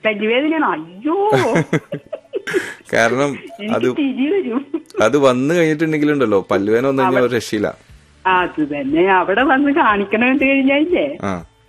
പല്ലുവേദനയാണ് അയ്യോ കാരണം അത് എനിക്ക് തിരി വരും അത് വന്നു കഴിഞ്ഞിട്ടുണ്ടെങ്കിലുണ്ടല്ലോ പല്ലുവേന വന്നു കഴിഞ്ഞാൽ ഒരു രക്ഷയില്ല അത് തന്നെ അവിടെ വന്ന് കാണിക്കണം കണ്ടു കഴിഞ്ഞാലേ ആ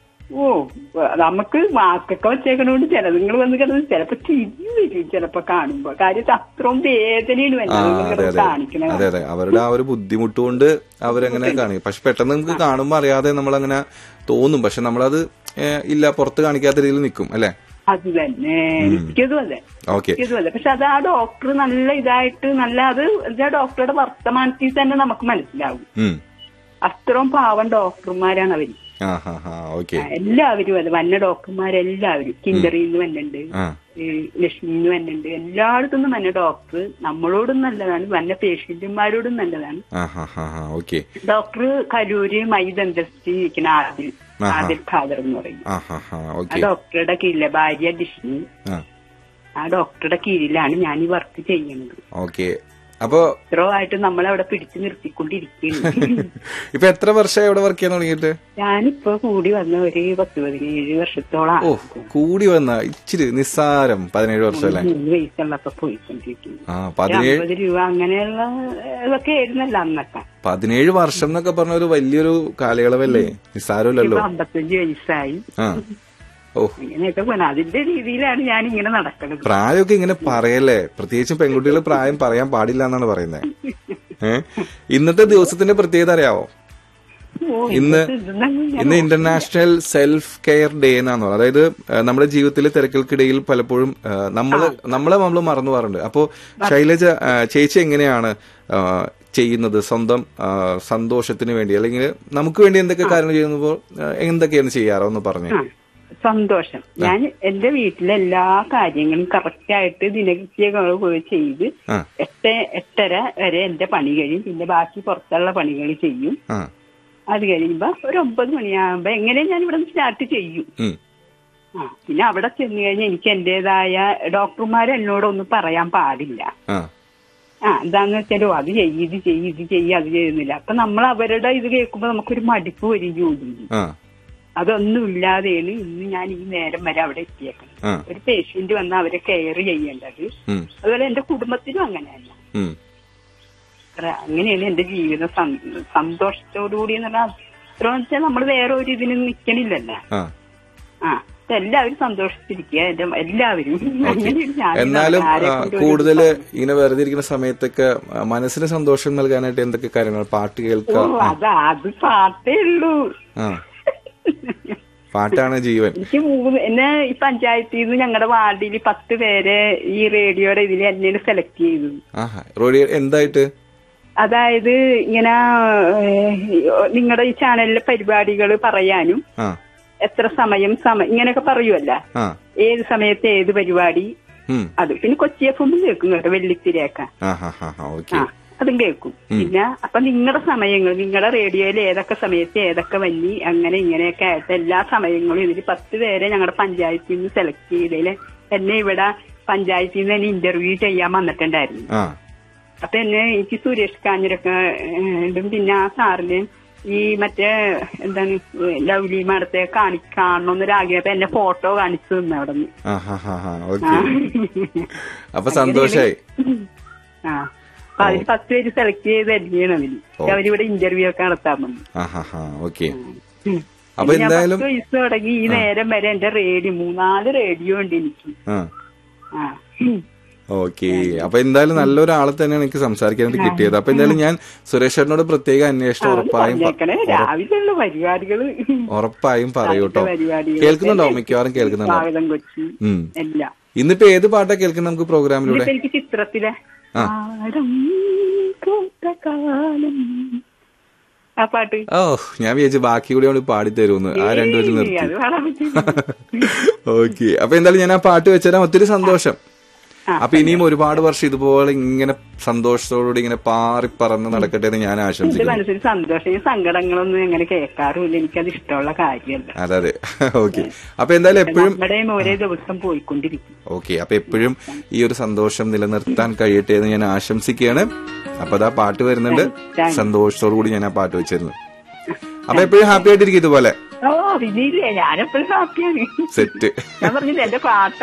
ഓ നമുക്ക് മാക്കൊക്കെ വെച്ചേക്കണോണ്ട് ചിലതുങ്ങൾ വന്ന് കിടന്ന് ചിലപ്പോ ചിരി വരും ചിലപ്പോ കാണുമ്പോ കാര്യം അത്രയും വേദനയാണ് ആ വല്ലതും അതെ കിടന്ന് അതെ കാണിക്കണത് അതെ അതെ അവരുടെ ആ ഒരു ബുദ്ധിമുട്ട് കൊണ്ട് അവരങ്ങനെ കാണിക്കും പക്ഷെ പെട്ടെന്ന് നമുക്ക് കാണുമ്പോൾ അറിയാതെ നമ്മളങ്ങനെ തോന്നും പക്ഷെ നമ്മളത് ഏ, ഇല്ല പുറത്ത് കാണിക്കാത്ത രീതിയിൽ നിൽക്കും അല്ലെ അത് തന്നെ എനിക്കതും അതെ ഓക്കെ എനിക്കതും അതെ പക്ഷെ അത് ആ ഡോക്ടർ നല്ല ഇതായിട്ട് നല്ല അത് ആ ഡോക്ടറുടെ വർത്തമാനത്തിൽ തന്നെ നമുക്ക് മനസ്സിലാവും ഉം അത്രയും പാവം ഡോക്ടർമാരാണ് അവര് ആ ഹാ ഹാ ഓക്കെ ആ, എല്ലാവരും അത് വന്ന ഡോക്ടർമാരെല്ലാവരും കിൻഡറിന്ന് വന്നുണ്ട് ആ ലക്ഷ്മിന്ന് വന്നുണ്ട് എല്ലായിടത്തും നിന്നും വന്ന ഡോക്ടർ നമ്മളോടും നല്ലതാണ് വന്ന പേഷ്യന്റുമാരോടും നല്ലതാണ് ആ ഹാ ഹാ ഹാ ഓക്കെ ഡോക്ടർ കരൂര് മൈ ദന്തസ്റ്റി ഇരിക്കുന്ന ആദിൽ ആഹാ. ആദിൽ ഖാദർ എന്ന് പറയും ആ ഹാ ഹാ ആ ഓക്കെ ഡോക്ടറുടെ കീഴിലെ ഭാര്യ ഡിഷ്ണി ആ ആ ഡോക്ടറുടെ കീഴിലാണ് ഞാൻ ഈ വർക്ക് ചെയ്യുന്നത് ഓക്കെ അപ്പൊ ഇത്രമായിട്ട് നമ്മളവിടെ പിടിച്ചു നിർത്തിക്കൊണ്ടിരിക്കുന്നു ഇപ്പൊ എത്ര വർഷമായി ഇവിടെ വർക്ക് ചെയ്യാൻ തുടങ്ങിയിട്ട് ഞാനിപ്പോ കൂടി വന്ന ഒരു പത്ത് പതിനേഴ് വർഷത്തോളം ഓ കൂടി വന്ന ഇച്ചിരി നിസ്സാരം പതിനേഴ് വർഷം അല്ലേ മൂന്ന് വയസ്സുള്ളപ്പോ പോയിക്കൊണ്ടിരിക്കുന്നു ആ ഒരു പതിനേഴ് അമ്പത് രൂപ അങ്ങനെയുള്ള ഇതൊക്കെ ആയിരുന്നല്ലോ അന്നൊക്കെ പതിനേഴ് വർഷം എന്നൊക്കെ പറഞ്ഞ ഒരു വലിയൊരു കാലയളവല്ലേ നിസ്സാരമല്ലല്ലോ ഇപ്പൊ അമ്പത്തഞ്ച് വയസ്സായി ആ ഓ അങ്ങനെയൊക്കെ പോണം അതിന്റെ രീതിയിലാണ് ഞാൻ ഇങ്ങനെ നടക്കുന്നത് പ്രായമൊക്കെ ഇങ്ങനെ പറയല്ലേ പ്രത്യേകിച്ചും പെൺകുട്ടികൾ പ്രായം പറയാൻ പാടില്ല എന്നാണ് പറയുന്നത് ഏ ഇന്നത്തെ ദിവസത്തിന്റെ പ്രത്യേകത അറിയാവോ ഓ, ഇന്ന് ഇതൊക്കെ ഇതൊന്നും ഞാൻ ഇന്ന് ഇന്റർനാഷണൽ സെൽഫ് കെയർ ഡേ എന്നാണ് പറയുന്നത് അതായത് ആ, നമ്മുടെ ജീവിതത്തിലെ തിരക്കുകൾക്കിടയിൽ പലപ്പോഴും ആ, നമ്മള് നമ്മളെ നമ്മൾ മറന്നു പോകാറുണ്ട് അപ്പോ ശൈലജ ആ, ചേച്ചി എങ്ങനെയാണ് ആ, ചെയ്യുന്നത് സ്വന്തം ആ, സന്തോഷത്തിന് വേണ്ടി അല്ലെങ്കിൽ നമുക്ക് വേണ്ടി എന്തൊക്കെ കാര്യങ്ങൾ ചെയ്യുമ്പോൾ ആ, എന്തൊക്കെയാണ് ചെയ്യാറോ എന്ന് പറഞ്ഞു ആ, സന്തോഷം ഞാൻ എന്റെ വീട്ടിലെ എല്ലാ കാര്യങ്ങളും കറക്റ്റ് ആയിട്ട് ദിനകൃത്യങ്ങൾ പോയി ചെയ്ത് ആ എട്ട് എട്ടര വരെ എന്റെ പണി കഴിയും പിന്നെ ബാക്കി പുറത്തുള്ള പണികൾ ചെയ്യും ആ അത് കഴിയുമ്പോ ഒരു ഒമ്പത് മണിയാകുമ്പോ എങ്ങനെയും ഞാൻ ഇവിടെ സ്റ്റാർട്ട് ചെയ്യും ഉം ആ പിന്നെ അവിടെ ചെന്ന് കഴിഞ്ഞാൽ എനിക്ക് എന്റേതായ ഡോക്ടർമാർ എന്നോടൊന്നും പറയാൻ പാടില്ല ആ ആ എന്താന്ന് വെച്ചാലോ അത് ചെയ്യ് ഇത് ചെയ്യ് ഇത് ചെയ്യ് അത് ചെയ്യുന്നില്ല അപ്പൊ നമ്മൾ അവരുടെ ഇത് കേൾക്കുമ്പോ നമുക്കൊരു മടുപ്പ് വരും ജോലിയിൽ ആ അതൊന്നും ഇല്ലാതെയാണ് ഇന്ന് ഞാൻ ഈ നേരം വരെ അവിടെ എത്തിയേക്കണം ആ ഒരു പേഷ്യന്റ് വന്ന് അവരെ കെയർ ചെയ്യേണ്ടത് ഉം അതുപോലെ എന്റെ കുടുംബത്തിലും അങ്ങനെയല്ല ഉം അത്ര അങ്ങനെയാണ് എന്റെ ജീവിതം സം- സന്തോഷത്തോടുകൂടി എന്ന് പറഞ്ഞാൽ അത്ര വെച്ചാൽ നമ്മൾ വേറെ ഒരു ഇതിന് നിക്കണില്ലല്ലോ ആ ആ എല്ലാവരും സന്തോഷിച്ചിരിക്കുക എന്റെ എല്ലാവരും അങ്ങനെയാണ് ഞാൻ എന്നാലും ആരെ ആ, കൊണ്ടും ഒരു കൂടുതൽ ഇങ്ങനെ വെറുതെ ഇരിക്കുന്ന സമയത്തൊക്കെ ആ, മനസ്സിന് സന്തോഷം നൽകാനായിട്ട് എന്തൊക്കെ കാര്യങ്ങൾ പാട്ട് ഓ കേൾക്കാം അത് അത് പാട്ടേ ഉള്ളൂ ആ പാട്ടാണ് ജീവൻ എനിക്ക് മൂന്ന് എന്നെ ഈ പഞ്ചായത്തിൽ നിന്ന് ഞങ്ങളുടെ വാർഡിൽ പത്ത് പേരെ ഈ റേഡിയോയുടെ ഇതിൽ എന്നെ സെലക്ട് ചെയ്തു ആഹാ റോഡി എന്തായിട്ട് അതായത് ഇങ്ങനെ നിങ്ങളുടെ ഈ ചാനലിലെ പരിപാടികൾ പറയാനും ആ എത്ര സമയം സമയം ഇങ്ങനെയൊക്കെ പറയുമല്ല ആ ഏത് സമയത്ത് ഏത് പരിപാടി ഉം അത് പിന്നെ കൊച്ചി എഫ് എമ്മും കേൾക്കും കേട്ടോ വെള്ളിത്തിരയൊക്കെ ആ ഹാ ഹാ ഹാ ഓക്കെ ആ അതും കേൾക്കും പിന്നെ അപ്പൊ നിങ്ങളുടെ സമയങ്ങൾ നിങ്ങളുടെ റേഡിയോയിൽ ഏതൊക്കെ സമയത്ത് ഏതൊക്കെ വന്നി അങ്ങനെ ഇങ്ങനെയൊക്കെ ആയിട്ട് എല്ലാ സമയങ്ങളും ഇതിൽ പത്ത് പേരെ ഞങ്ങളുടെ പഞ്ചായത്തിൽ നിന്ന് സെലക്ട് ചെയ്തതിൽ എന്നെ ഇവിടെ പഞ്ചായത്തിൽ നിന്ന് എന്നെ ഇന്റർവ്യൂ ചെയ്യാൻ വന്നിട്ടുണ്ടായിരുന്നു ആ അപ്പൊ എന്നെ എനിക്ക് സുരേഷ് കാഞ്ഞിരൊക്കെ ഉണ്ടും പിന്നെ ആ സാറിന് ഈ മറ്റേ എന്താണ് ലൗലി മാഡത്തെ കാണി കാണണമെന്നൊരാഗ്രഹം അപ്പൊ എന്നെ ഫോട്ടോ കാണിച്ചു തന്നു അവിടെ നിന്ന് ആ ഹാ ഹാ ഹാ ഓക്കെ അപ്പൊ സന്തോഷായി ആ അപ്പൊ അതിൽ പത്ത് പേര് സെലക്ട് ചെയ്ത് തന്നെയാണ് അതില് ഓ. അവരിവിടെ ഇന്റർവ്യൂ ഒക്കെ നടത്താൻ വന്നു ആ ഹാ ഹാ ഓക്കെ ഉം. അപ്പൊ പിന്നെ ഞാൻ എന്തായാലും പത്ത് വയസ്സ് തുടങ്ങി ഈ നേരം വരെ എന്റെ റേഡിയോ മൂന്നാല് റേഡിയോ ഉണ്ട് എനിക്ക് ആ ആ ഉം. ഓക്കെ അപ്പൊ എന്തായാലും നല്ലൊരാളെ തന്നെയാണ് എനിക്ക് സംസാരിക്കാനായിട്ട് കിട്ടിയത് അപ്പൊ എന്തായാലും ഞാൻ സുരേഷ് ചേട്ടനോട് പ്രത്യേക അന്വേഷണം ഉറപ്പായും പ- പറഞ്ഞേക്കണേ രാവിലെയുള്ള പരിപാടികള് ഉറപ്പായും പറയൂ കേട്ടോ പരിപാടികൾ കേൾക്കുന്നുണ്ടോ മിക്കവാറും കേൾക്കുന്നുണ്ടോ സ്വാഗതം കൊച്ചി ഉം എല്ലാം ഇന്നിപ്പോ ഏത് പാട്ടാ കേൾക്കുന്നത് നമുക്ക് പ്രോഗ്രാമിലൂടെ ഇതിപ്പോ എനിക്ക് ചിത്രത്തിലെ ആ. പാടം പൂത്ത കാലം ആ പാട്ട് ഓ ഞാൻ വിചാരിച്ചു ബാക്കി കൂടി അവിടെ പാടി തരുമെന്ന് ആ രണ്ടുപേരും ഏയ്, നിർത്തി അത് പാടാൻ പറ്റില്ല ഓക്കെ അപ്പൊ എന്തായാലും ഞാൻ ആ പാട്ട് വെച്ചുതരാം ഒത്തിരി സന്തോഷം ആ, അപ്പൊ ഇനിയും ഒരുപാട് വർഷം ഇതുപോലെ ഇങ്ങനെ സന്തോഷത്തോടുകൂടി ഇങ്ങനെ പാറി പറന്ന് നടക്കട്ടെ എന്ന് ഞാൻ എന്റെ ആശംസിക്കുന്നു മനസ്സിൽ സന്തോഷം ഈ സങ്കടങ്ങളൊന്നും അങ്ങനെ കേൾക്കാറുമില്ല എനിക്കത് ഇഷ്ടമുള്ള കാര്യമല്ല അതെ അതെ ഓക്കെ അപ്പൊ എന്തായാലും എപ്പോഴും നമ്മുടെയും ഓരോ ദിവസം പോയിക്കൊണ്ടിരിക്കും ഓക്കെ അപ്പൊ എപ്പോഴും ഈ ഒരു സന്തോഷം നിലനിർത്താൻ കഴിയട്ടെ എന്ന് ഞാൻ ആശംസിക്കുകയാണ് അപ്പൊ അതാ പാട്ട് വരുന്നുണ്ട് സന്തോഷത്തോടു കൂടി ഞാൻ ആ പാട്ട് വെച്ചിരുന്നു അപ്പൊ എപ്പോഴും ഹാപ്പി ആയിട്ടിരിക്കും ഇതുപോലെ ഓ പിന്നെയില്ലേ ഞാനെപ്പോഴും ഹാപ്പിയാണ് സെറ്റ് ഞാൻ പറഞ്ഞില്ല എന്റെ പാട്ട്